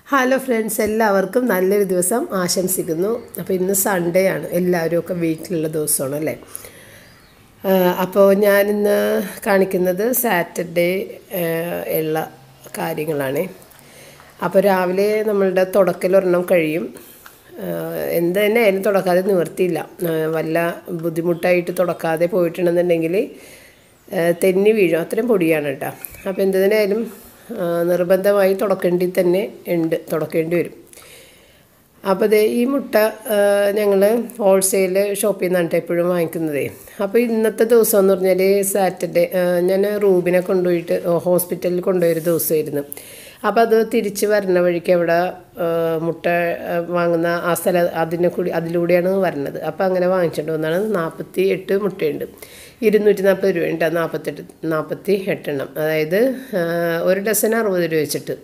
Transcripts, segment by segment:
Hello friends എല്ലാവർക്കും നല്ലൊരു ദിവസം ആശംസിക്കുന്നു അപ്പോൾ ഇന്ന് സൺഡേ ആണ് എല്ലാവരും ഒക്കെ വീട്ടിലുള്ള ദിവസമാണ് അല്ലേ അപ്പോൾ ഞാനിന്ന് കാണിക്കുന്നത് സാറ്റർഡേ ഉള്ള കാര്യങ്ങളാണ് അപ്പോൾ രാവിലെ നമ്മളുടെ തുടക്കലൊരെണ്ണം കഴിയും എന്ത് തന്നെ ആയാലും തുടക്കാതെ നിവർത്തിയില്ല വല്ല ബുദ്ധിമുട്ടായിട്ട് തുടക്കാതെ പോയിട്ടുണ്ടെന്നുണ്ടെങ്കിൽ തെന്നി വീഴും അത്രയും പൊടിയാണ് കേട്ടോ അപ്പോൾ എന്ത് തന്നെ ആയാലും നിർബന്ധമായി തുടക്കേണ്ടി തന്നെ ഉണ്ട് തുടക്കേണ്ടി വരും അപ്പോൾ ദേ ഈ മുട്ട ഞങ്ങൾ ഹോൾസെയിൽ ഷോപ്പിൽ നിന്നാണ് എപ്പോഴും വാങ്ങിക്കുന്നതേ അപ്പോൾ ഇന്നത്തെ ദിവസം എന്ന് പറഞ്ഞാൽ സാറ്റർഡേ ഞാൻ റൂബിനെ കൊണ്ടുപോയിട്ട് ഹോസ്പിറ്റലിൽ കൊണ്ടുപോയൊരു ദിവസമായിരുന്നു അപ്പോൾ അത് തിരിച്ച് വരുന്ന വഴിക്ക് അവിടെ മുട്ട വാങ്ങുന്ന ആ സ്ഥലം അതിനെ കൂടി അതിലൂടെയാണ് വരുന്നത് അപ്പോൾ അങ്ങനെ വാങ്ങിച്ചിട്ട് വന്നാണ് നാൽപ്പത്തി എട്ട് മുട്ടയുണ്ട് ഇരുന്നൂറ്റി നാൽപ്പത് രൂപയുണ്ട് നാൽപ്പത്തെട്ട് നാൽപ്പത്തി എട്ടെണ്ണം അതായത് ഒരു ഡസൻ അറുപത് രൂപ വെച്ചിട്ട്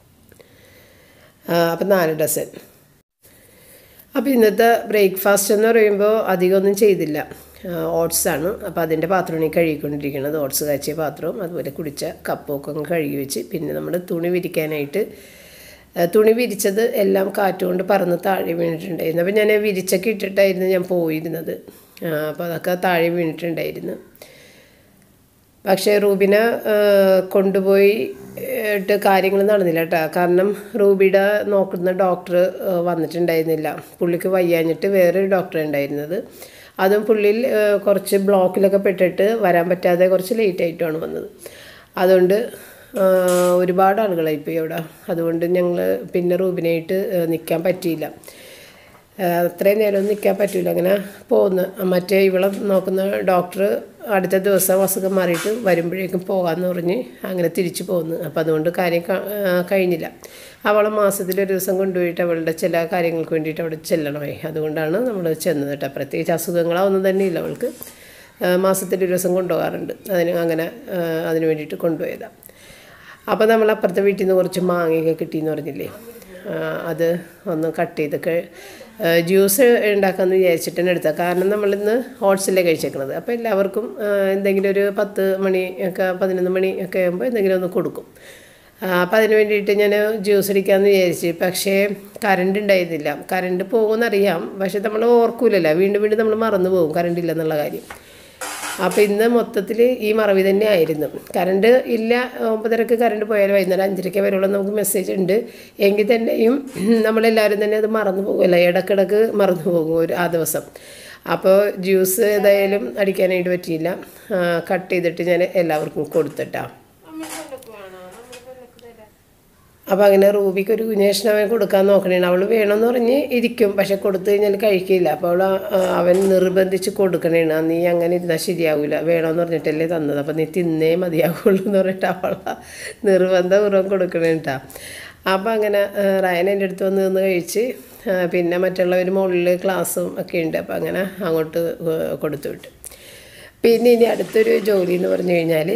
അപ്പം നാല് ഡസൻ അപ്പോൾ ഇന്നത്തെ ബ്രേക്ക്ഫാസ്റ്റ് എന്ന് പറയുമ്പോൾ അധികമൊന്നും ചെയ്തില്ല ഓട്സാണ് അപ്പോൾ അതിൻ്റെ പാത്രമാണ് ഈ കഴുകിക്കൊണ്ടിരിക്കുന്നത് ഓട്സ് കാച്ചിയ പാത്രവും അതുപോലെ കുടിച്ച കപ്പൊക്കെ അങ്ങ് കഴുകി വെച്ച് പിന്നെ നമ്മൾ തുണി വിരിക്കാനായിട്ട് തുണി വിരിച്ചത് എല്ലാം കാറ്റുകൊണ്ട് പറന്ന് താഴെ വീണിട്ടുണ്ടായിരുന്നു അപ്പോൾ ഞാൻ വിരിച്ചൊക്കെ ഇട്ടിട്ടായിരുന്നു ഞാൻ പോയിരുന്നത് അപ്പോൾ അതൊക്കെ താഴെ വീണിട്ടുണ്ടായിരുന്നു പക്ഷേ റൂബിനെ കൊണ്ടുപോയി ട്ട് കാര്യങ്ങൾ നടന്നില്ല കേട്ടോ കാരണം റൂബിയുടെ നോക്കുന്ന ഡോക്ടർ വന്നിട്ടുണ്ടായിരുന്നില്ല പുള്ളിക്ക് വയ്യാഞ്ഞിട്ട് വേറൊരു ഡോക്ടർ ഉണ്ടായിരുന്നത് അതും പുള്ളിയിൽ കുറച്ച് ബ്ലോക്കിലൊക്കെ പെട്ടിട്ട് വരാൻ പറ്റാതെ കുറച്ച് ലേറ്റ് ആയിട്ടാണ് വന്നത് അതുകൊണ്ട് ഒരുപാട് ആളുകളായിപ്പോയി അവിടെ അതുകൊണ്ട് ഞങ്ങൾ പിന്നെ റൂബിനായിട്ട് നിൽക്കാൻ പറ്റിയില്ല അത്രയും നേരം നിൽക്കാൻ പറ്റില്ല അങ്ങനെ പോകുന്നു മറ്റേ ഇവളെ നോക്കുന്ന ഡോക്ടർ അടുത്ത ദിവസം അസുഖം മാറിയിട്ട് വരുമ്പോഴേക്കും പോകാമെന്ന് പറഞ്ഞ് അങ്ങനെ തിരിച്ചു പോകുന്നു അപ്പോൾ അതുകൊണ്ട് കാര്യം കഴിഞ്ഞില്ല അവളെ മാസത്തിലൊരു ദിവസം കൊണ്ടുപോയിട്ട് അവളുടെ ചില കാര്യങ്ങൾക്ക് വേണ്ടിയിട്ട് അവിടെ ചെല്ലണമേ അതുകൊണ്ടാണ് നമ്മൾ ചെന്നത് കേട്ടോ പ്രത്യേകിച്ച് അസുഖങ്ങളൊന്നും തന്നെ ഇല്ല അവൾക്ക് മാസത്തിലൊരു ദിവസം കൊണ്ടുപോകാറുണ്ട് അതിന് അങ്ങനെ അതിന് വേണ്ടിയിട്ട് കൊണ്ടുപോയതാണ് അപ്പോൾ നമ്മൾ അപ്പുറത്തെ വീട്ടിൽ നിന്ന് കുറച്ച് മാങ്ങയൊക്കെ കിട്ടിയെന്ന് പറഞ്ഞില്ലേ അത് ഒന്ന് കട്ട് ചെയ്തൊക്കെ ജ്യൂസ് ഉണ്ടാക്കാമെന്ന് വിചാരിച്ചിട്ടാണ് എടുത്തത് കാരണം നമ്മളിന്ന് ഹോട്ട്സിലെ കഴിച്ചേക്കുന്നത് അപ്പോൾ എല്ലാവർക്കും എന്തെങ്കിലും ഒരു പത്ത് മണി ഒക്കെ പതിനൊന്ന് മണി ഒക്കെ ആകുമ്പോൾ എന്തെങ്കിലും ഒന്ന് കൊടുക്കും അപ്പോൾ അതിന് വേണ്ടിയിട്ട് ഞാൻ ജ്യൂസ് അടിക്കാമെന്ന് വിചാരിച്ച് പക്ഷേ കറണ്ട് ഉണ്ടായിരുന്നില്ല കറണ്ട് പോകുമെന്നറിയാം പക്ഷേ നമ്മൾ ഓർക്കൂലല്ലോ വീണ്ടും വീണ്ടും നമ്മൾ മറന്നു പോകും കറണ്ട് ഇല്ലെന്നുള്ള കാര്യം അപ്പോൾ ഇന്ന് മൊത്തത്തിൽ ഈ മറവി തന്നെ ആയിരുന്നു കറണ്ട് ഇല്ല ഒമ്പതരക്ക് കറണ്ട് പോയാൽ വൈകുന്നേരം അഞ്ചരയ്ക്ക് വരുള്ളൂ നമുക്ക് മെസ്സേജ് ഉണ്ട് എങ്കിൽ തന്നെയും നമ്മളെല്ലാവരും തന്നെ അത് മറന്നു പോകുമല്ലോ ഇടക്കിടക്ക് മറന്നു പോകും ഒരു ആ ദിവസം അപ്പോൾ ജ്യൂസ് ഏതായാലും അടിക്കാനായിട്ട് പറ്റിയില്ല കട്ട് ചെയ്തിട്ട് ഞാൻ എല്ലാവർക്കും കൊടുത്തിട്ടാണ് അപ്പോൾ അങ്ങനെ റൂബിക്ക് ഒരു കുഞ്ഞേഷനവൻ കൊടുക്കാൻ നോക്കണേ അവൾ വേണമെന്ന് പറഞ്ഞ് ഇരിക്കും പക്ഷെ കൊടുത്തു കഴിഞ്ഞാൽ കഴിക്കില്ല അപ്പോൾ അവൾ അവൻ നിർബന്ധിച്ച് കൊടുക്കണേണ് നീ അങ്ങനെ ഇരുന്നാൽ ശരിയാവില്ല വേണമെന്ന് പറഞ്ഞിട്ടല്ലേ തന്നത് അപ്പോൾ നീ തിന്നേ മതിയാവുള്ളൂ എന്ന് പറഞ്ഞിട്ട് അവൾ നിർബന്ധപൂർവ്വം കൊടുക്കണേട്ടാ അപ്പോൾ അങ്ങനെ റയൻ എൻ്റെ അടുത്ത് വന്ന് നിന്ന് കഴിച്ച് പിന്നെ മറ്റുള്ളവർ മുകളിൽ ക്ലാസ്സും ഒക്കെ ഉണ്ട് അപ്പോൾ അങ്ങനെ അങ്ങോട്ട് കൊടുത്തു വിട്ടു പിന്നെ ഇനി അടുത്തൊരു ജോലി എന്ന് പറഞ്ഞു കഴിഞ്ഞാൽ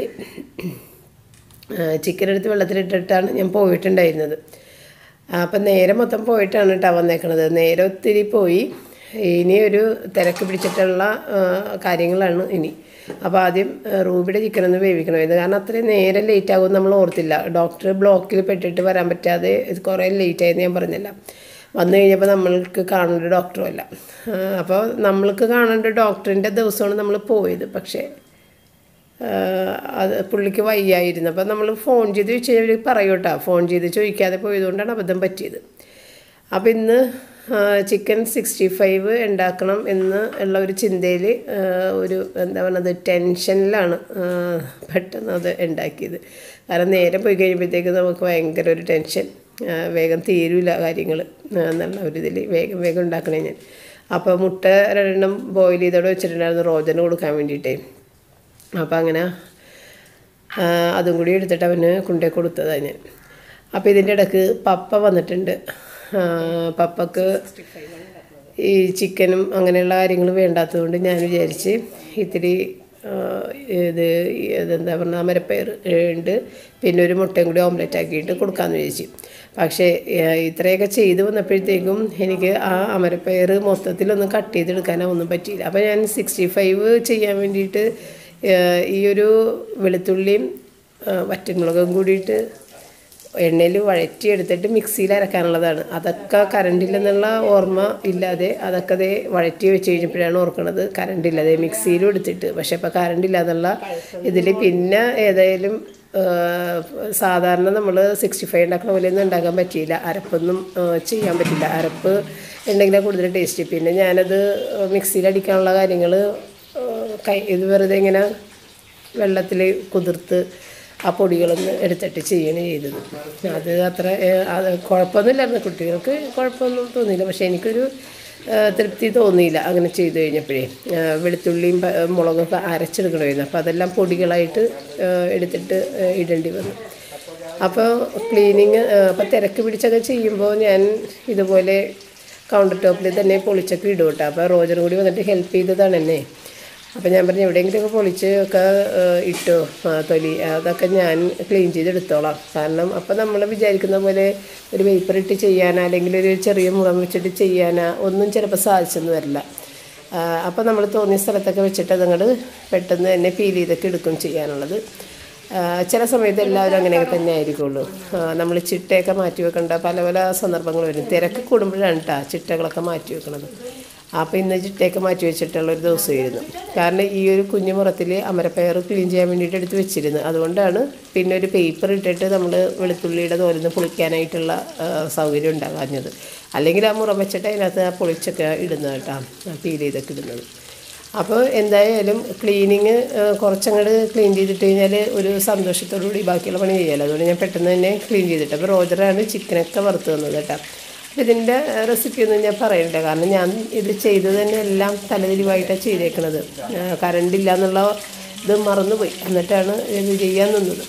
ചിക്കൻ എടുത്ത് വെള്ളത്തിലിട്ടിട്ടാണ് ഞാൻ പോയിട്ടുണ്ടായിരുന്നത് അപ്പം നേരെ മൊത്തം പോയിട്ടാണ് കേട്ടോ വന്നേക്കണത് നേരെ ഒത്തിരി പോയി ഇനി ഒരു തിരക്ക് പിടിച്ചിട്ടുള്ള കാര്യങ്ങളാണ് ഇനി അപ്പോൾ ആദ്യം റൂബിയുടെ ചിക്കൻ ഒന്ന് വേവിക്കണമായിരുന്നു കാരണം അത്രയും നേരം ലേറ്റ് ആകുമെന്ന് നമ്മൾ ഓർത്തില്ല ഡോക്ടർ ബ്ലോക്കിൽ പെട്ടിട്ട് വരാൻ പറ്റാതെ കുറേ ലേറ്റ് ആയെന്ന് ഞാൻ പറഞ്ഞില്ല വന്നു കഴിഞ്ഞപ്പോൾ നമ്മൾക്ക് കാണേണ്ട ഡോക്ടറും അല്ല അപ്പോൾ നമ്മൾക്ക് കാണേണ്ട ഡോക്ടറിൻ്റെ ദിവസമാണ് നമ്മൾ പോയത് പക്ഷേ അത് പുള്ളിക്ക് വയ്യായിരുന്നു അപ്പോൾ നമ്മൾ ഫോൺ ചെയ്ത് ചോദിച്ചു കഴിഞ്ഞാൽ പറയും കേട്ടോ ഫോൺ ചെയ്ത് ചോദിക്കാതെ പോയതുകൊണ്ടാണ് അബദ്ധം പറ്റിയത് അപ്പോൾ ഇന്ന് ചിക്കൻ സിക്സ്റ്റി ഫൈവ് ഉണ്ടാക്കണം എന്ന് ഉള്ള ഒരു ചിന്തയിൽ ഒരു എന്താ പറയുന്നത് ടെൻഷനിലാണ് പെട്ടെന്ന് അത് ഉണ്ടാക്കിയത് കാരണം നേരെ പോയി കഴിയുമ്പോഴത്തേക്ക് നമുക്ക് ഭയങ്കര ഒരു ടെൻഷൻ വേഗം തീരില്ല കാര്യങ്ങൾ എന്നുള്ള ഒരു ഇതിൽ വേഗം വേഗം ഉണ്ടാക്കണേ ഞാൻ അപ്പോൾ മുട്ട രണ്ടെണ്ണം ബോയിൽ ചെയ്തോടെ വെച്ചിട്ടുണ്ടായിരുന്നു റോജന് കൊടുക്കാൻ വേണ്ടിയിട്ടേ അപ്പോൾ അങ്ങനെ അതും കൂടി എടുത്തിട്ട് അവന് കൊണ്ടേ കൊടുത്തതാണ് ഞാൻ അപ്പോൾ ഇതിൻ്റെ ഇടക്ക് പപ്പ വന്നിട്ടുണ്ട് പപ്പക്ക് ഈ ചിക്കനും അങ്ങനെയുള്ള കാര്യങ്ങൾ വേണ്ടാത്തതുകൊണ്ട് ഞാൻ വിചാരിച്ച് ഇത്തിരി ഇത് ഇതെന്താ പറഞ്ഞാൽ അമരപ്പയർ ഉണ്ട് പിന്നെ ഒരു മുട്ടയും കൂടി ഓംലെറ്റ് ആക്കിയിട്ട് കൊടുക്കാമെന്ന് വിചാരിച്ചു പക്ഷേ ഇത്രയൊക്കെ ചെയ്ത് വന്നപ്പോഴത്തേക്കും എനിക്ക് ആ അമരപ്പയർ മൊത്തത്തിലൊന്നും കട്ട് ചെയ്തെടുക്കാനോ ഒന്നും പറ്റിയില്ല അപ്പോൾ ഞാൻ സിക്സ്റ്റി ഫൈവ് ചെയ്യാൻ വേണ്ടിയിട്ട് ഈ ഒരു വെളുത്തുള്ളിയും വറ്റൻമുളകും കൂടിയിട്ട് എണ്ണയിൽ വഴറ്റി എടുത്തിട്ട് മിക്സിയിൽ അരക്കാനുള്ളതാണ് അതൊക്കെ കറണ്ടില്ലെന്നുള്ള ഓർമ്മ ഇല്ലാതെ അതൊക്കെ ദേ വഴറ്റി വെച്ച് കഴിഞ്ഞപ്പോഴാണ് ഓർക്കണത് കറണ്ട് ഇല്ലാതെ മിക്സിയിലും എടുത്തിട്ട് പക്ഷെ ഇപ്പോൾ കറണ്ട് ഇല്ലാന്നുള്ള ഇതിൽ പിന്നെ ഏതായാലും ആ, സാധാരണ നമ്മൾ സിക്സ്റ്റി ഫൈവ് ഉണ്ടാക്കുന്ന പോലെ ഒന്നും ഉണ്ടാക്കാൻ പറ്റിയില്ല അരപ്പൊന്നും ആ, ചെയ്യാൻ പറ്റില്ല അരപ്പ് ഉണ്ടെങ്കിലാണ് കൂടുതൽ ടേസ്റ്റ് പിന്നെ ഞാനത് മിക്സിയിൽ അടിക്കാനുള്ള കാര്യങ്ങൾ കൈ ഇത് വെറുതെ ഇങ്ങനെ വെള്ളത്തിൽ കുതിർത്ത് ആ പൊടികളൊന്ന് എടുത്തിട്ട് ചെയ്യണേ ചെയ്തത് അത് അത്ര ഏഹ്, അത് കുഴപ്പമൊന്നുമില്ലായിരുന്നു കുട്ടികൾക്ക് കുഴപ്പമൊന്നും തോന്നിയില്ല പക്ഷേ എനിക്കൊരു ഏഹ്, തൃപ്തി തോന്നിയില്ല അങ്ങനെ ചെയ്തു കഴിഞ്ഞപ്പോഴേ ഏഹ്, വെളുത്തുള്ളിയും പ- മുളകൊക്കെ അരച്ചെടുക്കണമായിരുന്നു അപ്പോൾ അതെല്ലാം പൊടികളായിട്ട് ഏഹ്, എടുത്തിട്ട് ഏഹ്, ഇടേണ്ടി വന്നു അപ്പോൾ ക്ലീനിങ് അപ്പോൾ തിരക്ക് പിടിച്ചൊക്കെ ചെയ്യുമ്പോൾ ഞാൻ ഇതുപോലെ കൗണ്ടർ ടോപ്പിൽ തന്നെ പൊളിച്ചൊക്കെ ഇടും കേട്ടോ അപ്പോൾ റോജർ കൂടി വന്നിട്ട് ഹെൽപ്പ് ചെയ്തതാണ് എന്നെ അപ്പോൾ ഞാൻ പറഞ്ഞു എവിടെയെങ്കിലുമൊക്കെ പൊളിച്ച് ഒക്കെ ഏഹ്, ഇട്ടോ ആ, തൊലി അതൊക്കെ ഞാൻ ക്ലീൻ ചെയ്തെടുത്തോളാം കാരണം അപ്പോൾ നമ്മൾ വിചാരിക്കുന്ന പോലെ ഒരു പേപ്പർ ഇട്ട് ചെയ്യാനാ അല്ലെങ്കിൽ ഒരു ചെറിയ മുഖം വെച്ചിട്ട് ചെയ്യാനാ ഒന്നും ചിലപ്പോൾ സാധിച്ചെന്ന് വരില്ല അപ്പോൾ നമ്മൾ തോന്നിയ സ്ഥലത്തൊക്കെ വെച്ചിട്ട് അതങ്ങോട്ട് പെട്ടെന്ന് തന്നെ ഫീൽ ചെയ്തൊക്കെ എടുക്കും ചെയ്യാനുള്ളത് ആ, ചില സമയത്ത് എല്ലാവരും അങ്ങനെയൊക്കെ തന്നെ ആയിരിക്കുള്ളൂ നമ്മൾ ചിട്ടയൊക്കെ മാറ്റി വെക്കേണ്ട പല പല സന്ദർഭങ്ങൾ വരും തിരക്ക് കൂടുമ്പോഴാണ് കേട്ടോ ചിട്ടകളൊക്കെ മാറ്റി വെക്കണത് അപ്പോൾ ഇന്ന് ചിട്ടയൊക്കെ മാറ്റി വെച്ചിട്ടുള്ള ഒരു ദിവസമായിരുന്നു കാരണം ഈ ഒരു കുഞ്ഞു മുറത്തിൽ അമരപ്പയർ ക്ലീൻ ചെയ്യാൻ വേണ്ടിയിട്ട് എടുത്ത് വെച്ചിരുന്നു അതുകൊണ്ടാണ് പിന്നെ ഒരു പേപ്പർ ഇട്ടിട്ട് നമ്മൾ വെളുത്തുള്ളിയുടെ തോലിന്ന് പൊളിക്കാനായിട്ടുള്ള ആ, സൗകര്യം ഉണ്ടാകാഞ്ഞത് അല്ലെങ്കിൽ ആ മുറം വെച്ചിട്ട് അതിനകത്ത് ആ പൊളിച്ചൊക്കെ ഇടുന്നത് കേട്ടോ പീൽ ചെയ്തൊക്കെ ഇടുന്നത് അപ്പോൾ എന്തായാലും ക്ലീനിങ് കുറച്ചങ്ങോട്ട് ക്ലീൻ ചെയ്തിട്ട് കഴിഞ്ഞാൽ ഒരു സന്തോഷത്തോടു കൂടി ബാക്കിയുള്ള പണി ചെയ്യാമല്ലോ അതുകൊണ്ട് ഞാൻ പെട്ടെന്ന് തന്നെ ക്ലീൻ ചെയ്തിട്ട് അപ്പോൾ റോജറാണ് ചിക്കനൊക്കെ വറുത്ത് തന്നത് കേട്ടോ അപ്പോൾ ഇതിൻ്റെ റെസിപ്പി ഒന്നും ഞാൻ പറയണ്ട കാരണം ഞാൻ ഇത് ചെയ്തത് തന്നെ എല്ലാം തലതിരിവായിട്ടാണ് ചെയ്തേക്കണത് കറണ്ട് ഇല്ല എന്നുള്ള ഇത് മറന്നുപോയി എന്നിട്ടാണ് ഇത് ചെയ്യാൻ നിന്നത്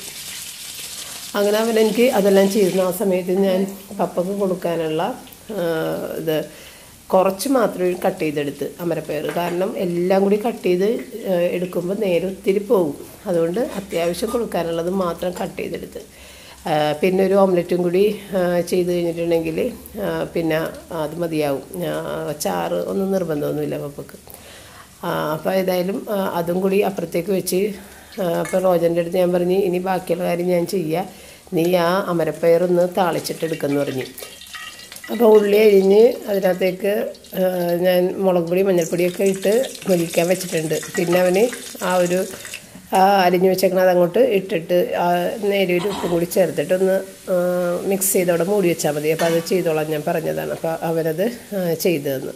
അങ്ങനെ അവൻ എനിക്ക് അതെല്ലാം ചെയ്തിരുന്നു ആ സമയത്ത് ഞാൻ പപ്പക്ക് കൊടുക്കാനുള്ള ആ, ഇത് കുറച്ച് മാത്രമേ കട്ട് ചെയ്തെടുത്ത് അമരപ്പയർ കാരണം എല്ലാം കൂടി കട്ട് ചെയ്ത് ആ, എടുക്കുമ്പോൾ നേരെ ഒത്തിരി പോകും അതുകൊണ്ട് അത്യാവശ്യം കൊടുക്കാനുള്ളത് മാത്രം കട്ട് ചെയ്തെടുത്ത് ആ, പിന്നെ ഒരു ഓംലെറ്റും കൂടി ആ, ചെയ്ത് കഴിഞ്ഞിട്ടുണ്ടെങ്കിൽ ആ, പിന്നെ അത് മതിയാവും ആ, ചാറ് ഒന്നും നിർബന്ധമൊന്നുമില്ല പപ്പക്ക് അപ്പോൾ ഏതായാലും ആ, അതും കൂടി അപ്പുറത്തേക്ക് വെച്ച് അപ്പോൾ റോജൻ്റെ അടുത്ത് ഞാൻ പറഞ്ഞു ഇനി ബാക്കിയുള്ള കാര്യം ഞാൻ ചെയ്യാം നീ ആ അമരപ്പയറൊന്ന് താളിച്ചിട്ടെടുക്കുമെന്ന് പറഞ്ഞു അപ്പോൾ ഉള്ളി അരിഞ്ഞ് അതിനകത്തേക്ക് ആ, ഞാൻ മുളക് പൊടി മഞ്ഞൾപ്പൊടിയൊക്കെ ഇട്ട് മൊരിക്കാൻ വെച്ചിട്ടുണ്ട് പിന്നെ അവന് ആ ഒരു ആ അരിഞ്ഞ് വെച്ചേക്കണത് അങ്ങോട്ട് ഇട്ടിട്ട് ആ നേരെ ഒരു ഉപ്പും കൂടി ചേർത്തിട്ട് ഒന്ന് മിക്സ് ചെയ്ത് അവിടെ മൂടി വെച്ചാൽ മതി അപ്പോൾ അത് ചെയ്തോളാം ഞാൻ പറഞ്ഞതാണ് അപ്പോൾ അവനത് ആ, ചെയ്തു തന്നു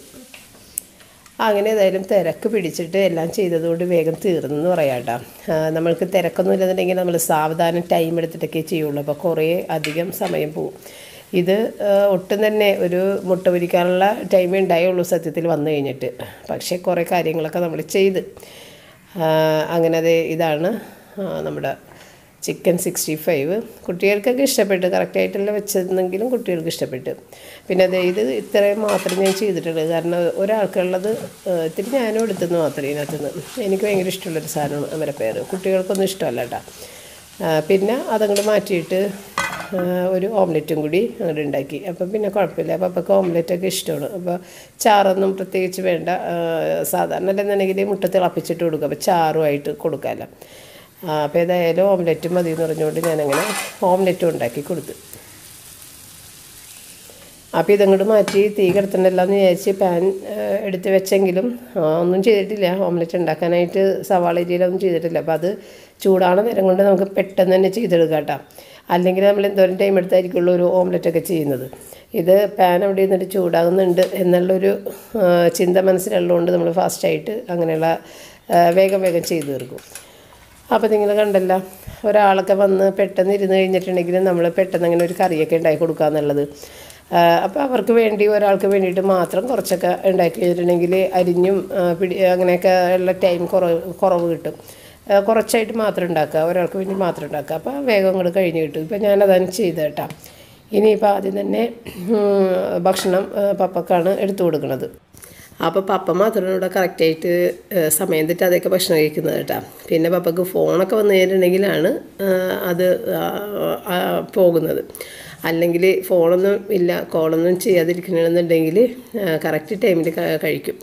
അങ്ങനെ ഏതായാലും തിരക്ക് പിടിച്ചിട്ട് എല്ലാം ചെയ്തതുകൊണ്ട് വേഗം തീർന്നെന്ന് പറയാം കേട്ടോ നമ്മൾക്ക് തിരക്കൊന്നും ഇല്ലെന്നുണ്ടെങ്കിൽ നമ്മൾ സാവധാനം ടൈം എടുത്തിട്ടൊക്കെ ചെയ്യുള്ളൂ അപ്പോൾ കുറേ അധികം സമയം പോവും ഇത് ആ, ഒട്ടും തന്നെ ഒരു മുട്ട പൊരിക്കാനുള്ള ടൈമേ ഉണ്ടായുള്ളൂ സത്യത്തിൽ വന്നു കഴിഞ്ഞിട്ട് പക്ഷേ കുറേ കാര്യങ്ങളൊക്കെ നമ്മൾ ചെയ്ത് ആ, അങ്ങനെ അത് ഇതാണ് ആ, നമ്മുടെ ചിക്കൻ സിക്സ്റ്റി ഫൈവ് കുട്ടികൾക്കൊക്കെ ഇഷ്ടപ്പെട്ടു കറക്റ്റായിട്ടല്ല വെച്ചതെന്നെങ്കിലും കുട്ടികൾക്ക് ഇഷ്ടപ്പെട്ടു പിന്നെ അത് ഇത് ഇത്രയും മാത്രമേ ഞാൻ ചെയ്തിട്ടുള്ളൂ കാരണം ഒരാൾക്കുള്ളത് ആ, ഇത്തിരി ഞാനും എടുത്തെന്ന് മാത്രമേ ഇതിനകത്തുനിന്ന് എനിക്ക് ഭയങ്കര ഇഷ്ടമുള്ളൊരു സാധനമാണ് അമരപ്പയർ കുട്ടികൾക്കൊന്നും ഇഷ്ടമല്ല കേട്ടോ ആ, പിന്നെ അതങ്ങോട്ട് മാറ്റിയിട്ട് ആ, ഒരു ഓംലെറ്റും കൂടി അങ്ങോട്ട് ഉണ്ടാക്കി അപ്പം പിന്നെ കുഴപ്പമില്ല അപ്പോൾ അപ്പൊക്കെ ഓംലെറ്റൊക്കെ ഇഷ്ടമാണ് അപ്പോൾ ചാറൊന്നും പ്രത്യേകിച്ച് വേണ്ട ആ, സാധാരണ അല്ലെന്നുണ്ടെങ്കിൽ മുട്ട തിളപ്പിച്ചിട്ട് കൊടുക്കുക അപ്പോൾ ചാറുമായിട്ട് കൊടുക്കാമല്ലോ ആ, അപ്പോൾ ഏതായാലും ഓംലെറ്റ് മതി എന്ന് പറഞ്ഞുകൊണ്ട് ഞാനങ്ങനെ ഓംലെറ്റും ഉണ്ടാക്കി കൊടുത്തു അപ്പോൾ ഇതങ്ങോട്ട് മാറ്റി തീ കിടത്തണ്ടല്ലോ എന്ന് വിചാരിച്ച് പാൻ ഏഹ്, എടുത്ത് വെച്ചെങ്കിലും ആ, ഒന്നും ചെയ്തിട്ടില്ല ഓംലെറ്റ് ഉണ്ടാക്കാനായിട്ട് സവാള അരിയിലൊന്നും ചെയ്തിട്ടില്ല അപ്പോൾ അത് ചൂടാണ് നേരം കൊണ്ട് നമുക്ക് പെട്ടെന്ന് തന്നെ ചെയ്തെടുക്കാം കേട്ടോ അല്ലെങ്കിൽ നമ്മൾ എന്തോരം ടൈം എടുത്തായിരിക്കുള്ളൂ ഒരു ഓംലെറ്റ് ഒക്കെ ചെയ്യുന്നത് ഇത് പാൻ അവിടെ നിന്നിട്ട് ചൂടാകുന്നുണ്ട് എന്നുള്ളൊരു ആ, ചിന്ത മനസ്സിലുള്ളതുകൊണ്ട് നമ്മൾ ഫാസ്റ്റായിട്ട് അങ്ങനെയുള്ള ആ, വേഗം വേഗം ചെയ്തു തീർക്കും അപ്പോൾ നിങ്ങൾ കണ്ടല്ല ഒരാളൊക്കെ വന്ന് പെട്ടെന്ന് ഇരുന്ന് കഴിഞ്ഞിട്ടുണ്ടെങ്കിൽ നമ്മൾ പെട്ടെന്ന് അങ്ങനെ ഒരു കറിയൊക്കെ ഉണ്ടാക്കി കൊടുക്കുക എന്നുള്ളത് അപ്പോൾ അവർക്ക് വേണ്ടി ഒരാൾക്ക് വേണ്ടിയിട്ട് മാത്രം കുറച്ചൊക്കെ ഉണ്ടാക്കി കഴിഞ്ഞിട്ടുണ്ടെങ്കിൽ അരിഞ്ഞും ആ, പിടി അങ്ങനെയൊക്കെ ഉള്ള ടൈം കുറവ് കുറവ് കിട്ടും ആ, കുറച്ചായിട്ട് മാത്രം ഉണ്ടാക്കുക ഒരാൾക്ക് വേണ്ടി മാത്രം ഉണ്ടാക്കുക അപ്പോൾ വേഗം അങ്ങോട്ട് കഴിഞ്ഞ് കിട്ടും ഇപ്പോൾ ഞാനതാണ് ചെയ്തത് കേട്ടോ ഇനിയിപ്പോൾ ആദ്യം തന്നെ ഉം, ഭക്ഷണം ആ, പപ്പക്കാണ് എടുത്തു കൊടുക്കുന്നത് അപ്പോൾ പപ്പ മാത്രമാണ് ഇവിടെ കറക്റ്റായിട്ട് സമയം തെറ്റി അതൊക്കെ ഭക്ഷണം കഴിക്കുന്നത് കേട്ടോ പിന്നെ പപ്പക്ക് ഫോണൊക്കെ വന്നു കഴിഞ്ഞിട്ടുണ്ടെങ്കിലാണ് ആ, അത് ആ, ആ, പോകുന്നത് അല്ലെങ്കിൽ ഫോണൊന്നും ഇല്ല കോളൊന്നും ചെയ്യാതിരിക്കണമെന്നുണ്ടെങ്കിൽ കറക്റ്റ് ടൈമിൽ കഴിക്കും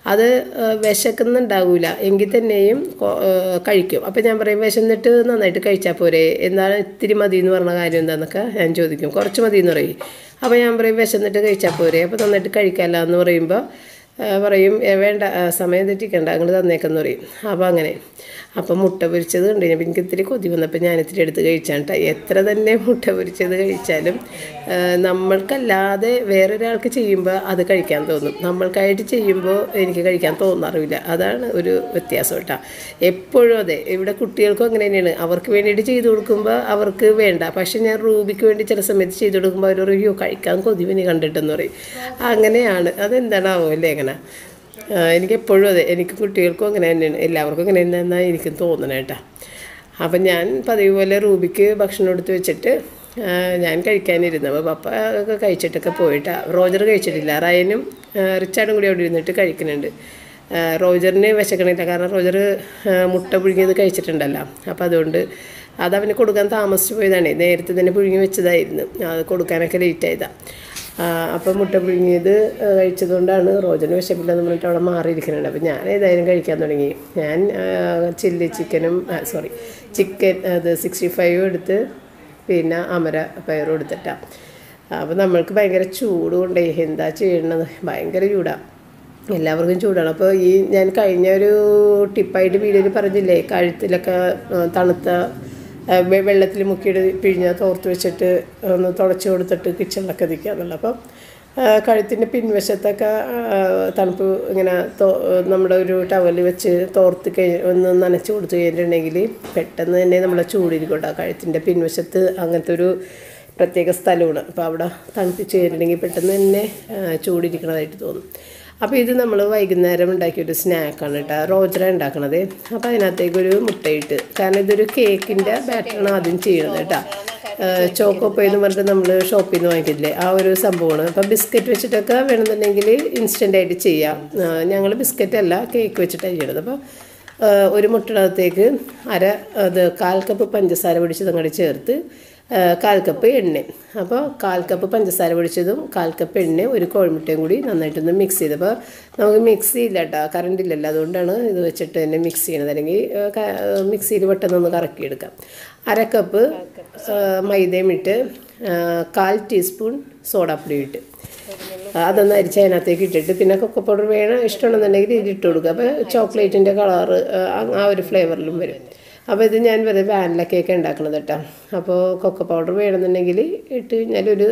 അത് ആ, വിശക്കുന്നുണ്ടാവില്ല എങ്കിൽ തന്നെയും കൊ- ആ, കഴിക്കും അപ്പം ഞാൻ പറയും വിശന്നിട്ട് നന്നായിട്ട് കഴിച്ചാൽ പോരെ എന്താണ് ഇത്തിരി മതി എന്ന് പറഞ്ഞ കാര്യം എന്താണെന്നൊക്കെ ഞാൻ ചോദിക്കും കുറച്ച് മതി എന്ന് പറയും അപ്പോൾ ഞാൻ പറയും വിശന്നിട്ട് കഴിച്ചാൽ പോരെ അപ്പോൾ നന്നായിട്ട് കഴിക്കാമല്ലോ എന്ന് പറയുമ്പോൾ ആ, പറയും "ഏ, വേണ്ട ആ, സമയം തെറ്റിക്കണ്ട അങ്ങോട്ട് തന്നേക്കെന്ന് പറയും അപ്പോൾ അങ്ങനെ അപ്പം മുട്ട പൊരിച്ചത് കണ്ടു കഴിഞ്ഞപ്പോൾ എനിക്ക് ഇത്തിരി കൊതി വന്നപ്പോൾ ഞാൻ ഇത്തിരി എടുത്ത് കഴിച്ചാണ് ട്ടോ. എത്ര തന്നെ മുട്ട പൊരിച്ചത് കഴിച്ചാലും ആ, നമ്മൾക്കല്ലാതെ വേറൊരാൾക്ക് ചെയ്യുമ്പോൾ അത് കഴിക്കാൻ തോന്നും നമ്മൾക്കായിട്ട് ചെയ്യുമ്പോൾ എനിക്ക് കഴിക്കാൻ തോന്നാറില്ല അതാണ് ഒരു വ്യത്യാസം കേട്ടോ എപ്പോഴും അതെ ഇവിടെ കുട്ടികൾക്കും അങ്ങനെ തന്നെയാണ് അവർക്ക് വേണ്ടിയിട്ട് ചെയ്തു കൊടുക്കുമ്പോൾ അവർക്ക് വേണ്ട പക്ഷെ ഞാൻ റൂബിക്ക് വേണ്ടി ചില സമയത്ത് ചെയ്തു കൊടുക്കുമ്പോൾ അവർ പറയും "അയ്യോ കഴിക്കാൻ കൊതിവിന് കണ്ടിട്ടെന്ന് പറയും അങ്ങനെയാണ് അതെന്താണാവോ അല്ലേ അങ്ങനെ ആ, എനിക്ക് എപ്പോഴും അതെ എനിക്ക് കുട്ടികൾക്കും അങ്ങനെ തന്നെയാണ് എല്ലാവർക്കും അങ്ങനെ തന്നെയെന്നാണ് എനിക്ക് തോന്നണേ കേട്ടോ അപ്പം ഞാൻ പതിവ് പോലെ റൂബിക്ക് ഭക്ഷണം എടുത്ത് വെച്ചിട്ട് ആ, ഞാൻ കഴിക്കാനിരുന്നു അപ്പോൾ പപ്പ ഒക്കെ കഴിച്ചിട്ടൊക്കെ പോയിട്ടാ റോജർ കഴിച്ചിട്ടില്ല റയനും ആ, റിച്ചാർഡും കൂടി അവിടെ ഇരുന്നിട്ട് കഴിക്കുന്നുണ്ട് ആ, റോജറിന് വിശക്കണില്ല കാരണം റോജർ ആ, മുട്ട പുഴുങ്ങിയത് കഴിച്ചിട്ടുണ്ടല്ലോ അപ്പോൾ അതുകൊണ്ട് അതവന് കൊടുക്കാൻ താമസിച്ച് പോയതാണേ നേരത്തെ തന്നെ പുഴുങ്ങി വെച്ചതായിരുന്നു അത് കൊടുക്കാനൊക്കെ ലേറ്റ് ആയതാണ് അപ്പം മുട്ട പുഴുങ്ങിയത് ആ, കഴിച്ചതുകൊണ്ടാണ് റോജന് വിശപ്പില്ലെന്ന് പറഞ്ഞിട്ട് അവിടെ മാറിയിരിക്കുന്നുണ്ട് അപ്പം ഞാൻ ഏതായാലും കഴിക്കാൻ തുടങ്ങി ഞാൻ ചില്ലി ചിക്കനും സോറി ചിക്കൻ അത് സിക്സ്റ്റി ഫൈവ് എടുത്ത് പിന്നെ അമര പയറും എടുത്തിട്ടാണ് അപ്പം നമ്മൾക്ക് ഭയങ്കര ചൂട് കൊണ്ടേ എന്താ ചെയ്യണത് ഭയങ്കര ചൂടാണ് എല്ലാവർക്കും ചൂടാണ് അപ്പോൾ ഈ ഞാൻ കഴിഞ്ഞ ഒരു ടിപ്പായിട്ട് വീഡിയോയിൽ പറഞ്ഞില്ലേ കഴുത്തിലൊക്കെ ആ, തണുത്ത വെള്ളത്തിൽ മുക്കിയിട്ട് പിഴിഞ്ഞ തോർത്ത് വെച്ചിട്ട് ഒന്ന് തുടച്ച് കൊടുത്തിട്ട് കിച്ചണിലൊക്കെ നിൽക്കാന്നുള്ളത് അപ്പം കഴുത്തിൻ്റെ പിൻവശത്തൊക്കെ ആ, തണുപ്പ് ഇങ്ങനെ തോ നമ്മുടെ ഒരു ടവൽ വെച്ച് തോർത്ത് കഴിഞ്ഞ് ഒന്ന് നനച്ച് കൊടുത്ത് കഴിഞ്ഞിട്ടുണ്ടെങ്കിൽ പെട്ടെന്ന് തന്നെ നമ്മളെ ചൂടിരിക്കട്ടോ കഴുത്തിൻ്റെ പിൻവശത്ത് അങ്ങനത്തെ ഒരു പ്രത്യേക സ്ഥലമാണ് അപ്പോൾ അവിടെ തണുപ്പിച്ച് കഴിഞ്ഞിട്ടുണ്ടെങ്കിൽ പെട്ടെന്ന് തന്നെ ആ, ചൂടിരിക്കണതായിട്ട് തോന്നും അപ്പോൾ ഇത് നമ്മൾ വൈകുന്നേരം ഉണ്ടാക്കിയൊരു സ്നാക്കാണ് കേട്ടോ റോജറ ഉണ്ടാക്കണത് അപ്പോൾ അതിനകത്തേക്ക് ഒരു മുട്ടയിട്ട് കാരണം ഇതൊരു കേക്കിൻ്റെ ബാറ്ററാണ് ആദ്യം ചെയ്യണത് കേട്ടോ ചോക്കോപ്പ എന്ന് പറഞ്ഞിട്ട് നമ്മൾ ഷോപ്പിൽ നിന്ന് വാങ്ങിക്കില്ലേ ആ ഒരു സംഭവമാണ് അപ്പോൾ ബിസ്ക്കറ്റ് വെച്ചിട്ടൊക്കെ വേണമെന്നുണ്ടെങ്കിൽ ഇൻസ്റ്റൻ്റ് ആയിട്ട് ചെയ്യാം ഞങ്ങൾ ബിസ്ക്കറ്റ് അല്ല കേക്ക് വെച്ചിട്ടാണ് ചെയ്യണത് അപ്പോൾ ആ, ഒരു മുട്ടനകത്തേക്ക് അര അത് കാൽ കപ്പ് പഞ്ചസാര പിടിച്ചത് അങ്ങോട്ട് ചേർത്ത് ആ, കാൽ കപ്പ് എണ്ണ അപ്പോൾ കാൽ കപ്പ് പഞ്ചസാര പിടിച്ചതും കാൽ കപ്പ് എണ്ണ ഒരു കോഴിമുട്ടയും കൂടി നന്നായിട്ടൊന്ന് മിക്സ് ചെയ്ത് അപ്പോൾ നമുക്ക് മിക്സി ഇല്ല കേട്ടോ കറണ്ട് ഇല്ലല്ലോ അതുകൊണ്ടാണ് ഇത് വെച്ചിട്ട് തന്നെ മിക്സ് ചെയ്യണത് അല്ലെങ്കിൽ ആ, ക- മിക്സിയിൽ പെട്ടെന്നൊന്ന് കറക്കിയെടുക്കാം അര കപ്പ് ആ, മൈദയും ഇട്ട് ആ, കാൽ ടീസ്പൂൺ സോഡാപ്പൊടി ഇട്ട് അതൊന്ന് അരിച്ച് അതിനകത്തേക്ക് ഇട്ടിട്ട് പിന്നെ കൊക്കോ പൗഡർ വേണം ഇഷ്ടമാണെന്നുണ്ടെങ്കിൽ ഇത് ഇട്ട് കൊടുക്കുക അപ്പോൾ ചോക്ലേറ്റിൻ്റെ കളറ് ആ ഒരു ഫ്ലേവറിലും വരും അപ്പോൾ ഇത് ഞാൻ വെറുതെ വാനില കേക്ക് ഉണ്ടാക്കണത് കേട്ടോ അപ്പോൾ കൊക്കോ പൗഡർ വേണമെന്നുണ്ടെങ്കിൽ ഇട്ട് കഴിഞ്ഞാലൊരു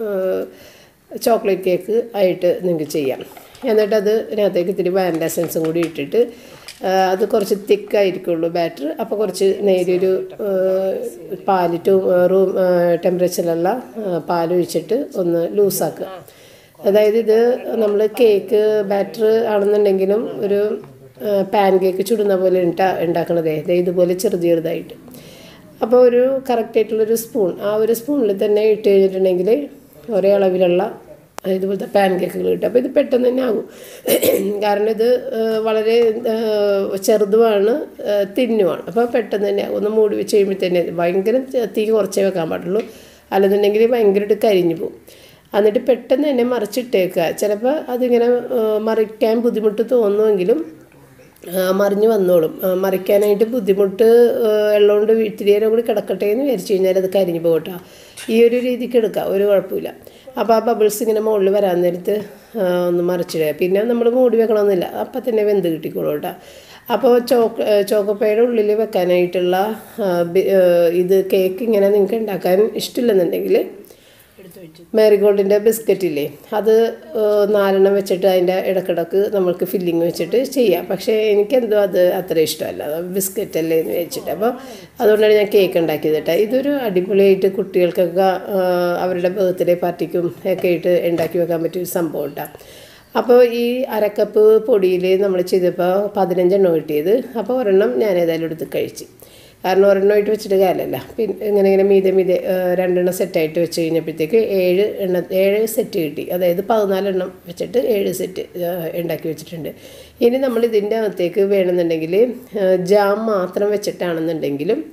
ചോക്ലേറ്റ് കേക്ക് ആയിട്ട് നിങ്ങൾക്ക് ചെയ്യാം എന്നിട്ട് അത് ഇതിനകത്തേക്ക് ഇത്തിരി വാനില എസൻസും കൂടി ഇട്ടിട്ട് ആ, അത് കുറച്ച് തിക്കായിരിക്കുള്ളൂ ബാറ്റർ അപ്പോൾ കുറച്ച് നേരിയൊരു പാല് ടു റൂം ടെമ്പറേച്ചറിലുള്ള പാൽ ഒഴിച്ചിട്ട് ഒന്ന് ലൂസാക്കുക അതായത് ഇത് നമ്മൾ കേക്ക് ബാറ്റർ ആണെന്നുണ്ടെങ്കിലും ഒരു പാൻ കേക്ക് ചുടുന്ന പോലെ ഉണ്ടാ ഉണ്ടാക്കണതേ ദേ ഇതുപോലെ ചെറുത് ചെറുതായിട്ട് അപ്പോൾ ഒരു കറക്റ്റായിട്ടുള്ളൊരു സ്പൂൺ ആ ഒരു സ്പൂണിൽ തന്നെ ഇട്ട് കഴിഞ്ഞിട്ടുണ്ടെങ്കിൽ ഒരേ അളവിലുള്ള ഇതുപോലത്തെ പാൻ കേക്കുകൾ കിട്ടും അപ്പോൾ ഇത് പെട്ടെന്ന് തന്നെ ആകും കാരണം ഇത് ആ, വളരെ ആ, ചെറുതുമാണ് ആ, തിന്നുമാണ് അപ്പോൾ പെട്ടെന്ന് തന്നെ ആകും ഒന്ന് മൂടി വെച്ച് കഴിയുമ്പോഴത്തേനെ ഭയങ്കര തീ കുറച്ചേ വെക്കാൻ പാടുള്ളൂ അല്ലെന്നുണ്ടെങ്കിൽ ഭയങ്കരമായിട്ട് കരിഞ്ഞു പോകും എന്നിട്ട് പെട്ടെന്ന് തന്നെ മറിച്ചിട്ടേക്കുക ചിലപ്പോൾ അതിങ്ങനെ ആ, മറിക്കാൻ ബുദ്ധിമുട്ട് തോന്നുമെങ്കിലും ആ, മറിഞ്ഞ് വന്നോളും ആ, മറിക്കാനായിട്ട് ബുദ്ധിമുട്ട് ആ, ഉള്ളതുകൊണ്ട് ഇത്തിരി നേരം കൂടി കിടക്കട്ടെ എന്ന് വിചാരിച്ചു കഴിഞ്ഞാൽ അത് കരിഞ്ഞു പോകട്ടോ ഈ ഒരു രീതിക്ക് എടുക്കാം ഒരു കുഴപ്പമില്ല അപ്പോൾ ആ ബബിൾസ് ഇങ്ങനെ മുകളിൽ വരാൻ നേരത്ത് ആ, ഒന്ന് മറിച്ചിടുക പിന്നെ നമ്മൾ മൂടി വെക്കണമെന്നില്ല അപ്പം തന്നെ വെന്ത് കിട്ടിക്കോളൂ കേട്ടോ അപ്പോൾ ചോക്ക് ചോക്കപ്പയുടെ ഉള്ളിൽ വെക്കാനായിട്ടുള്ള ആ, ബി- ആ, ഇത് കേക്ക് ഇങ്ങനെ നിങ്ങൾക്ക് ഉണ്ടാക്കാൻ ഇഷ്ടമില്ലെന്നുണ്ടെങ്കിൽ മാരിഗോൾഡിൻ്റെ ബിസ്ക്കറ്റ് ഇല്ലേ അത് ഏഹ്, നാലെണ്ണം വെച്ചിട്ട് അതിൻ്റെ ഇടക്കിടക്ക് നമ്മൾക്ക് ഫില്ലിങ് വെച്ചിട്ട് ചെയ്യാം പക്ഷേ എനിക്കെന്തോ അത് അത്ര ഇഷ്ടമല്ല അത് ബിസ്ക്കറ്റ് അല്ലേ എന്ന് വെച്ചിട്ട് അപ്പോൾ അതുകൊണ്ടാണ് ഞാൻ കേക്ക് ഉണ്ടാക്കിയത് കേട്ടോ ഇതൊരു അടിപൊളിയായിട്ട് കുട്ടികൾക്കൊക്കെ ഏഹ്, അവരുടെ ബർത്ത്ഡേ പാർട്ടിക്കും ഒക്കെ ആയിട്ട് ഉണ്ടാക്കി വെക്കാൻ പറ്റിയ ഒരു സംഭവം കേട്ടോ അപ്പോൾ ഈ അരക്കപ്പ് പൊടിയിൽ നമ്മൾ ചെയ്തപ്പോൾ പതിനഞ്ചെണ്ണം കിട്ടിയത് അപ്പോൾ ഒരെണ്ണം ഞാൻ ഏതായാലും എടുത്ത് കഴിച്ച് കാരണം ഒരെണ്ണമായിട്ട് വെച്ചിട്ട് കാര്യമല്ല പിന്നെ ഇങ്ങനെ ഇങ്ങനെ മീതെ മീതെ ആ, രണ്ടെണ്ണം സെറ്റായിട്ട് വെച്ച് കഴിഞ്ഞപ്പോഴത്തേക്ക് ഏഴ് എണ്ണ ഏഴ് സെറ്റ് കിട്ടി അതായത് പതിനാലെണ്ണം വെച്ചിട്ട് ഏഴ് സെറ്റ് ആ, ഉണ്ടാക്കി വെച്ചിട്ടുണ്ട് ഇനി നമ്മൾ ഇതിൻ്റെ അകത്തേക്ക് വേണമെന്നുണ്ടെങ്കിൽ ആ, ജാം മാത്രം വെച്ചിട്ടാണെന്നുണ്ടെങ്കിലും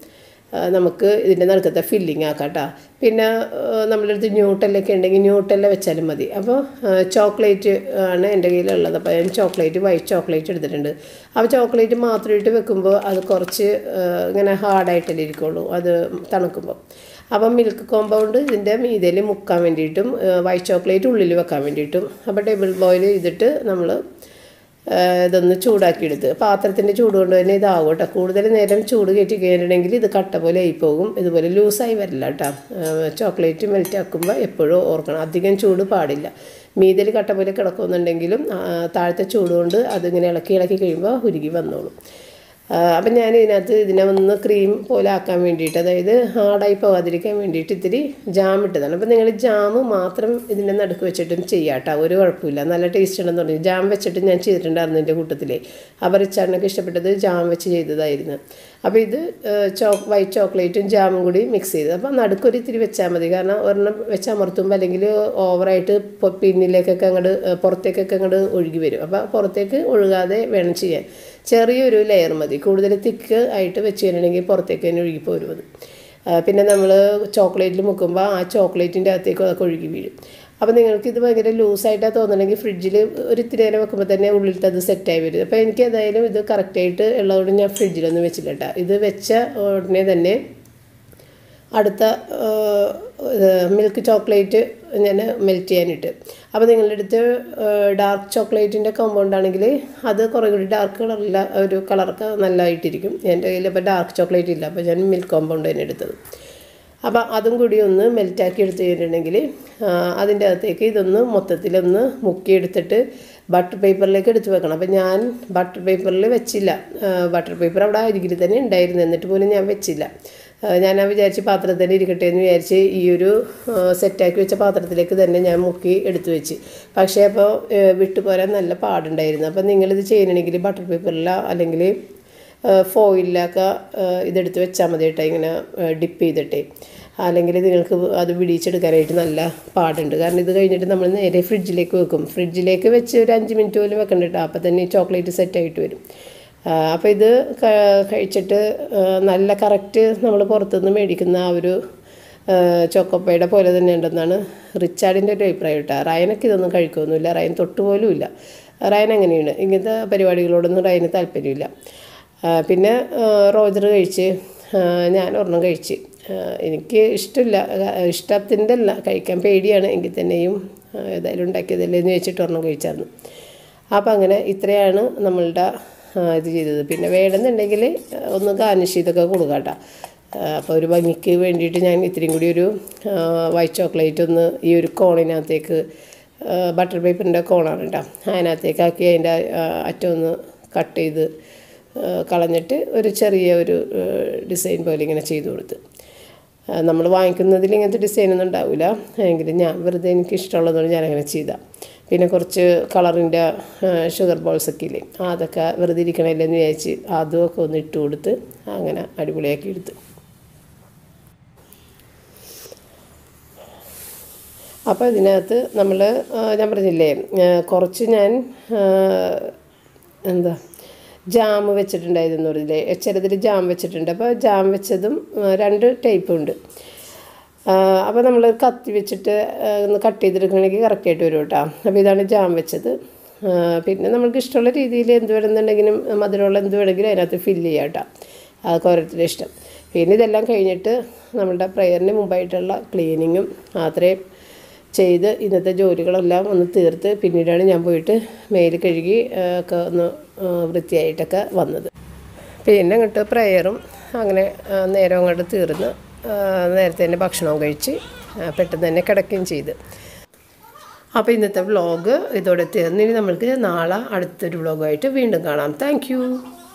ആ, നമുക്ക് ഇതിൻ്റെ നടുക്കത്തെ ഫില്ലിങ് ആക്കാം കേട്ടോ പിന്നെ ആ, നമ്മളുടെ അടുത്ത് ന്യൂട്ടെല്ലൊക്കെ ഉണ്ടെങ്കിൽ ന്യൂട്ടെല്ല വെച്ചാലും മതി അപ്പോൾ ചോക്ലേറ്റ് ആണ് എൻ്റെ കയ്യിലുള്ളത് അപ്പോൾ ഞാൻ ചോക്ലേറ്റ് വൈറ്റ് ചോക്ലേറ്റ് എടുത്തിട്ടുണ്ട് അപ്പോൾ ചോക്ലേറ്റ് മാത്രമായിട്ട് വെക്കുമ്പോൾ അത് കുറച്ച് ആ, ഇങ്ങനെ ഹാർഡായിട്ടല്ലേ ഇരിക്കുള്ളൂ അത് തണുക്കുമ്പോൾ അപ്പം മിൽക്ക് കോമ്പൗണ്ട് ഇതിൻ്റെ മീതയിൽ മുക്കാൻ വേണ്ടിയിട്ടും വൈറ്റ് ചോക്ലേറ്റ് ഉള്ളിൽ വെക്കാൻ വേണ്ടിയിട്ടും അപ്പോൾ ടേബിൾ ബോയിൽ ചെയ്തിട്ട് നമ്മൾ ഇതൊന്ന് ചൂടാക്കിയെടുത്ത് പാത്രത്തിൻ്റെ ചൂട് കൊണ്ട് തന്നെ ഇതാവും കേട്ടോ കൂടുതൽ നേരം ചൂട് കയറ്റി കഴിഞ്ഞിട്ടുണ്ടെങ്കിൽ ഇത് കട്ട പോലെ ആയിപ്പോകും ഇതുപോലെ ലൂസായി വരില്ല കേട്ടോ ചോക്ലേറ്റ് മെൽറ്റ് ആക്കുമ്പോൾ എപ്പോഴും ഓർക്കണം അധികം ചൂട് പാടില്ല മീതിൽ കട്ട പോലെ കിടക്കുന്നുണ്ടെങ്കിലും ആ, താഴത്തെ ചൂട് കൊണ്ട് അതിങ്ങനെ ഇളക്കി ഇളക്കി കഴിയുമ്പോൾ ഉരുകി വന്നോളും അപ്പം ഞാൻ ഇതിനകത്ത് ഇതിനെ ഒന്ന് ക്രീം പോലെ ആക്കാൻ വേണ്ടിയിട്ട് അതായത് ഹാർഡായി പോകാതിരിക്കാൻ വേണ്ടിയിട്ട് ഇത്തിരി ജാം ഇട്ടതാണ് അപ്പം നിങ്ങൾ ജാം മാത്രം ഇതിൻ്റെ നടുക്ക് വെച്ചിട്ടും ചെയ്യാം കേട്ടോ ഒരു കുഴപ്പമില്ല നല്ല ടേസ്റ്റ് ഉണ്ടെന്ന് പറഞ്ഞു ജാം വെച്ചിട്ട് ഞാൻ ചെയ്തിട്ടുണ്ടായിരുന്നു എൻ്റെ കൂട്ടത്തിലേ അപ്പോൾ റിച്ചാർഡിനൊക്കെ ഇഷ്ടപ്പെട്ടത് ജാം വെച്ച് ചെയ്തതായിരുന്നു അപ്പോൾ ഇത് ചോ വൈറ്റ് ചോക്ലേറ്റും ജാമും കൂടി മിക്സ് ചെയ്ത് അപ്പോൾ നടുക്കൊരു ഇത്തിരി വെച്ചാൽ മതി കാരണം ഒരെണ്ണം വെച്ച് അമർത്തുമ്പോൾ അല്ലെങ്കിൽ ഓവറായിട്ട് പൊ- പിന്നിലേക്കൊക്കെ അങ്ങോട്ട് പുറത്തേക്കൊക്കെ അങ്ങോട്ട് ഒഴുകി വരും അപ്പോൾ പുറത്തേക്ക് ഒഴുകാതെ വേണം ചെയ്യാൻ ചെറിയൊരു ലെയർ മതി കൂടുതൽ തിക്ക് ആയിട്ട് വെച്ച് കഴിഞ്ഞിട്ടുണ്ടെങ്കിൽ പുറത്തേക്ക് തന്നെ ഒഴുകി പോരും അത് ആ, പിന്നെ നമ്മൾ ചോക്ലേറ്റിൽ മുക്കുമ്പോൾ ആ ചോക്ലേറ്റിൻ്റെ അകത്തേക്ക് അതൊക്കെ ഒഴുകി വീഴും അപ്പോൾ നിങ്ങൾക്ക് ഇത് ഭയങ്കര ലൂസായിട്ടാണ് തോന്നുന്നുണ്ടെങ്കിൽ ഫ്രിഡ്ജിൽ ഒരു ഇത്തിരി നേരം വെക്കുമ്പോൾ തന്നെ ഉള്ളിലത്തെ അത് സെറ്റായി വരും അപ്പോൾ എനിക്ക് ഏതായാലും ഇത് കറക്റ്റായിട്ട് ഉള്ളതുകൊണ്ട് ഞാൻ ഫ്രിഡ്ജിലൊന്നും വെച്ചില്ല കേട്ടോ ഇത് വെച്ച ഉടനെ തന്നെ അടുത്ത മിൽക്ക് ചോക്ലേറ്റ് ഞാൻ മെൽറ്റ് ചെയ്യാനിട്ട് അപ്പോൾ നിങ്ങളുടെ അടുത്ത് ഡാർക്ക് ചോക്ലേറ്റിൻ്റെ കോമ്പൗണ്ട് ആണെങ്കിൽ അത് കുറേ കൂടി ഡാർക്ക് കളറില്ല ഒരു കളറൊക്കെ നല്ലതായിട്ടിരിക്കും എൻ്റെ കയ്യിൽ ഇപ്പോൾ ഡാർക്ക് ചോക്ലേറ്റ് ഇല്ല അപ്പോൾ ഞാൻ മിൽക്ക് കോമ്പൗണ്ട് തന്നെ എടുത്തത് അപ്പോൾ അതും കൂടി ഒന്ന് മെൽറ്റാക്കി എടുത്ത് കഴിഞ്ഞിട്ടുണ്ടെങ്കിൽ അതിൻ്റെ അകത്തേക്ക് ഇതൊന്ന് മൊത്തത്തിലൊന്ന് മുക്കിയെടുത്തിട്ട് ബട്ടർ പേപ്പറിലേക്ക് എടുത്ത് വെക്കണം അപ്പോൾ ഞാൻ ബട്ടർ പേപ്പറിൽ വെച്ചില്ല ബട്ടർ പേപ്പർ അവിടെ അരികിൽ തന്നെ ഉണ്ടായിരുന്നു എന്നിട്ട് പോലും ഞാൻ വെച്ചില്ല ആ, ഞാൻ ആ വിചാരിച്ച് പാത്രത്തിൽ ഇരിക്കട്ടെ എന്ന് വിചാരിച്ച് ഈ ഒരു ആ, സെറ്റാക്കി വെച്ച പാത്രത്തിലേക്ക് തന്നെ ഞാൻ മുക്കി എടുത്തു വെച്ച് പക്ഷേ അപ്പോൾ വിട്ടുപോരാൻ നല്ല പാടുണ്ടായിരുന്നു അപ്പോൾ നിങ്ങളിത് ചെയ്യണമെങ്കിൽ ബട്ടർ പേപ്പറിലോ അല്ലെങ്കിൽ ഫോയിലൊക്കെ ഇതെടുത്ത് വെച്ചാൽ മതി കേട്ടോ ഇങ്ങനെ ഡിപ്പ് ചെയ്തിട്ടേ അല്ലെങ്കിൽ നിങ്ങൾക്ക് അത് വിടിയിച്ചെടുക്കാനായിട്ട് നല്ല പാടുണ്ട് കാരണം ഇത് കഴിഞ്ഞിട്ട് നമ്മൾ നേരെ ഫ്രിഡ്ജിലേക്ക് വെക്കും ഫ്രിഡ്ജിലേക്ക് വെച്ച് ഒരു അഞ്ച് മിനിറ്റ് പോലും വെക്കണ്ട കേട്ടോ അപ്പോൾ തന്നെ ഈ ചോക്ലേറ്റ് സെറ്റായിട്ട് വരും അപ്പോൾ ഇത് ക- കഴിച്ചിട്ട് ആ, നല്ല കറക്റ്റ് നമ്മൾ പുറത്തുനിന്ന് മേടിക്കുന്ന ആ ഒരു ചോക്കോപ്പയുടെ പോലെ തന്നെ ഉണ്ടെന്നാണ് റിച്ചാർഡിൻ്റെ ഒരു അഭിപ്രായം കേട്ടോ റയനൊക്കെ ഇതൊന്നും കഴിക്കുമൊന്നുമില്ല റയൻ തൊട്ടുപോലും ഇല്ല റയൻ അങ്ങനെയാണ് ഇങ്ങനത്തെ പരിപാടികളോടൊന്നും റയന് താല്പര്യമില്ല ആ, പിന്നെ ആ, റോജർ കഴിച്ച് ആ, ഞാൻ ഒരെണ്ണം കഴിച്ച് ആ, എനിക്ക് ഇഷ്ടമില്ല ഇഷ്ടത്തിൻ്റെ അല്ല കഴിക്കാൻ പേടിയാണ് എങ്കിൽ തന്നെയും ആ, ഏതായാലും ഉണ്ടാക്കിയതല്ലേ എന്ന് വെച്ചിട്ട് ഒരെണ്ണം കഴിച്ചായിരുന്നു അപ്പോൾ അങ്ങനെ ഇത്രയാണ് നമ്മളുടെ ആ, ഇത് ചെയ്തത് പിന്നെ വേണമെന്നുണ്ടെങ്കിൽ ഒന്ന് ഗാർണിഷ് ചെയ്തൊക്കെ കൊടുക്കാം കേട്ടോ അപ്പോൾ ഒരു ഭംഗിക്ക് വേണ്ടിയിട്ട് ഞാൻ ഇത്രയും കൂടി ഒരു വൈറ്റ് ചോക്ലേറ്റ് ഒന്ന് ഈ ഒരു കോണിനകത്തേക്ക് ബട്ടർ പേപ്പറിൻ്റെ കോണാണ് കേട്ടോ അതിനകത്തേക്കാക്കി അതിൻ്റെ ആ, അറ്റം ഒന്ന് കട്ട് ചെയ്ത് ആ, കളഞ്ഞിട്ട് ഒരു ചെറിയ ഒരു ഡിസൈൻ പോലെ ഇങ്ങനെ ചെയ്ത് കൊടുത്ത് നമ്മൾ വാങ്ങിക്കുന്നതിൽ ഇങ്ങനത്തെ ഡിസൈനൊന്നും ഉണ്ടാവില്ല എങ്കിലും ഞാൻ വെറുതെ എനിക്ക് ഇഷ്ടമുള്ളതുകൊണ്ട് ഞാനങ്ങനെ ചെയ്താൽ പിന്നെ കുറച്ച് കളറിൻ്റെ ഷുഗർ ബോൾസ് ഒക്കെ ഇല്ലേ അതൊക്കെ വെറുതെ ഇരിക്കണമല്ലോ എന്ന് വിചാരിച്ച് അതുമൊക്കെ ഒന്ന് ഇട്ട് കൊടുത്ത് അങ്ങനെ അടിപൊളിയാക്കി എടുത്ത് അപ്പോൾ ഇതിനകത്ത് നമ്മൾ ഞാൻ പറഞ്ഞില്ലേ ആ, കുറച്ച് ഞാൻ ആ, എന്താ ജാം വെച്ചിട്ടുണ്ടായിരുന്നു പറഞ്ഞില്ലേ ചിലതിൽ ജാം വെച്ചിട്ടുണ്ട് അപ്പോൾ ജാം വെച്ചതും ആ, രണ്ട് ടൈപ്പും ഉണ്ട് അപ്പോൾ നമ്മൾ കത്തി വെച്ചിട്ട് ആ, ഒന്ന് കട്ട് ചെയ്തെടുക്കണമെങ്കിൽ കറക്റ്റായിട്ട് വരും കേട്ടോ അപ്പോൾ ഇതാണ് ജാം വെച്ചത് ആ, പിന്നെ നമ്മൾക്ക് ഇഷ്ടമുള്ള രീതിയിൽ എന്ത് വേണമെന്നുണ്ടെങ്കിലും മധുരമുള്ള എന്ത് വേണമെങ്കിലും അതിനകത്ത് ഫില്ല് ചെയ്യാം കേട്ടോ അതൊക്കെ ഓരോരുത്തരുടെ ഇഷ്ടം പിന്നെ ഇതെല്ലാം കഴിഞ്ഞിട്ട് നമ്മളുടെ പ്രയറിന് മുമ്പായിട്ടുള്ള ക്ലീനിങ്ങും അത്രയും ചെയ്ത് ഇന്നത്തെ ജോലികളെല്ലാം ഒന്ന് തീർത്ത് പിന്നീടാണ് ഞാൻ പോയിട്ട് മേല് കഴുകി ആ, ഒക്കെ ഒന്ന് ആ, വൃത്തിയായിട്ടൊക്കെ വന്നത് പിന്നെ അങ്ങോട്ട് പ്രയറും അങ്ങനെ ആ, നേരം അങ്ങോട്ട് തീർന്ന് ആ, നേരത്തെ തന്നെ ഭക്ഷണവും കഴിച്ച് ആ, പെട്ടെന്ന് തന്നെ കിടക്കുകയും ചെയ്ത് അപ്പോൾ ഇന്നത്തെ വ്ളോഗ് ഇതോടെ തീർന്ന് ഇനി നമ്മൾക്ക് നാളെ അടുത്തൊരു വ്ളോഗായിട്ട് വീണ്ടും കാണാം താങ്ക്